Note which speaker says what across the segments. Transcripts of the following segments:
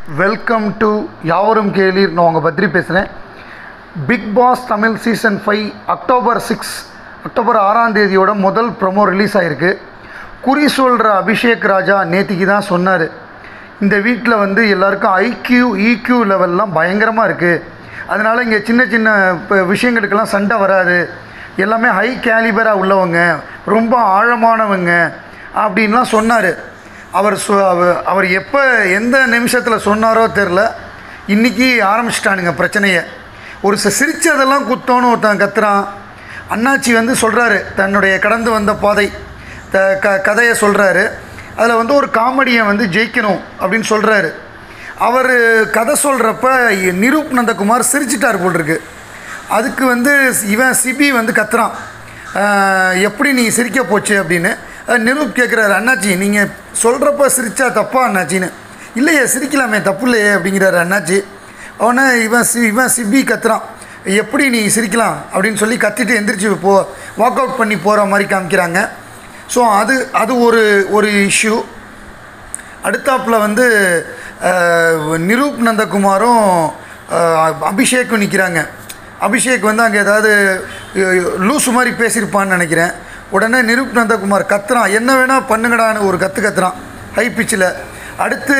Speaker 1: welcome to யாவரும் கேளீர் நான் உங்கள் பத்ரி பேசுகிறேன் Bigg Boss Tamil season five October six October ஆறாம் தேதியோட முதல் ப்ரோமோ ரிலீஸ் ஆகிருக்கு குறி சொல்கிற அபிஷேக் ராஜா நேத்திக்கு தான் சொன்னார் இந்த வீட்டில் வந்து எல்லாருக்கும் ஐக்யூ ஈக்யூ லெவல்லாம் பயங்கரமாக இருக்குது அதனால் இங்கே சின்ன சின்ன இப்போ விஷயங்களுக்கெல்லாம் சண்டை வராது எல்லாமே ஹை கேலிபராக உள்ளவங்க ரொம்ப ஆழமானவங்க அப்படின்லாம் சொன்னார் அவர் சொ அவ- அவர் எப்போ எந்த நிமிஷத்தில் சொன்னாரோ தெரில இன்றைக்கி ஆரம்பிச்சிட்டானுங்க பிரச்சனையை ஒரு சி- சிரிச்சதெல்லாம் குத்தோன்னு ஒருத்தன் கத்துறான் அண்ணாச்சி வந்து சொல்கிறாரு தன்னுடைய கடந்து வந்த பாதை த க கதையை சொல்கிறாரு அதில் வந்து ஒரு காமெடியை வந்து ஜெயிக்கணும் அப்படின்னு சொல்கிறாரு அவர் கதை சொல்கிறப்ப நிரூப் நந்தகுமார் சிரிச்சிட்டார் போல் இருக்கு அதுக்கு வந்து இவன் சிபி வந்து கத்துறான் "ஆஹ், எப்படி நீ சிரிக்க போச்சு அப்படின்னு அஹ், நிரூப் கேட்குறாரு அண்ணாச்சி நீங்கள் சொல்கிறப்ப சிரிச்சா தப்பா அண்ணாச்சின்னு இல்லையே சிரிக்கலாமே தப்பு இல்லையே அப்படிங்கிறாரு அண்ணாச்சி அவனை இவன் சி இவன் சிபி கத்துறான் எப்படி நீ சிரிக்கலாம் அப்படின்னு சொல்லி கத்திட்டு எந்திரிச்சு போ வாக் அவுட் பண்ணி போகிற மாதிரி காமிக்கிறாங்க ஸோ அது அது ஒரு ஒரு இஷ்யூ அடுத்தாப்புல வந்து அஹ், நிரூப் நந்தகுமாரும் அஹ், அபிஷேக்கும் நிற்கிறாங்க அபிஷேக் வந்து அங்கே ஏதாவது அஹ், லூசு மாதிரி பேசியிருப்பான்னு நினைக்கிறேன் உடனே நிரூப் நந்தகுமார் கத்துறான் என்ன வேணால் பண்ணுங்கடான்னு ஒரு கற்று கத்துறான் ஹை பிச்சில் அடுத்து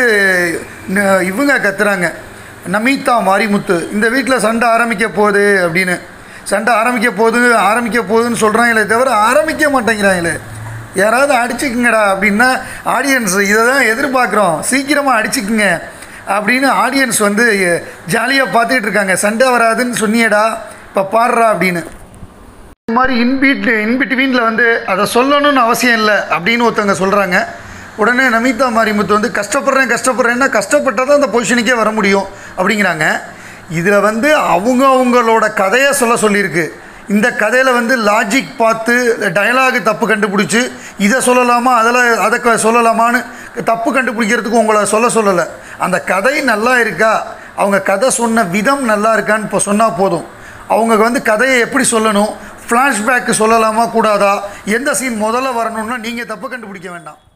Speaker 1: ந- இவங்க கத்துறாங்க நமிதா மாரிமுத்து இந்த வீட்டில் சண்டை ஆரம்பிக்க போகுது அப்படின்னு சண்டை ஆரம்பிக்க போகுது ஆரம்பிக்க போகுதுன்னு சொல்கிறாங்களே தவிர ஆரம்பிக்க மாட்டேங்கிறாங்களே யாராவது அடிச்சுக்குங்கடா அப்படின்னா ஆடியன்ஸ் இதை தான் எதிர்பார்க்குறோம் சீக்கிரமாக அடிச்சுக்குங்க அப்படின்னு ஆடியன்ஸ் வந்து ஜாலியாக பார்த்துட்டு இருக்காங்க சண்டை வராதுன்னு சொன்னியேடா இப்போ பாடுறா அப்படின்னு இந்த மாதிரி இன்பிட் இன்பிட்வீனில் வந்து அதை சொல்லணும்னு அவசியம் இல்லை அப்படின்னு ஒருத்தவங்க சொல்கிறாங்க உடனே நமிதா மாரிமுத்து வந்து கஷ்டப்படுறேன் கஷ்டப்படுறேன்னா கஷ்டப்பட்டால் தான் அந்த பொசிஷனுக்கே வர முடியும் அப்படிங்கிறாங்க இதில் வந்து அவங்க அவங்களோட கதையை சொல்ல சொல்லியிருக்கு இந்த கதையில் வந்து லாஜிக் பார்த்து டயலாகு தப்பு கண்டுபிடிச்சி இதை சொல்லலாமா அதில் அதை க- சொல்லலாமான்னு தப்பு கண்டுபிடிக்கிறதுக்கு உங்களை சொல்ல சொல்லலை அந்த கதை நல்லா இருக்கா அவங்க கதை சொன்ன விதம் நல்லா இருக்கான்னு இப்போ சொன்னால் போதும் அவங்க வந்து கதையை எப்படி சொல்லணும் ஃப்ளாஷ்பேக்கு சொல்லலாமா கூடாதா எந்த சீன் முதல்ல வரணும்னா நீங்கள் தப்பு கண்டுபிடிக்க வேண்டாம்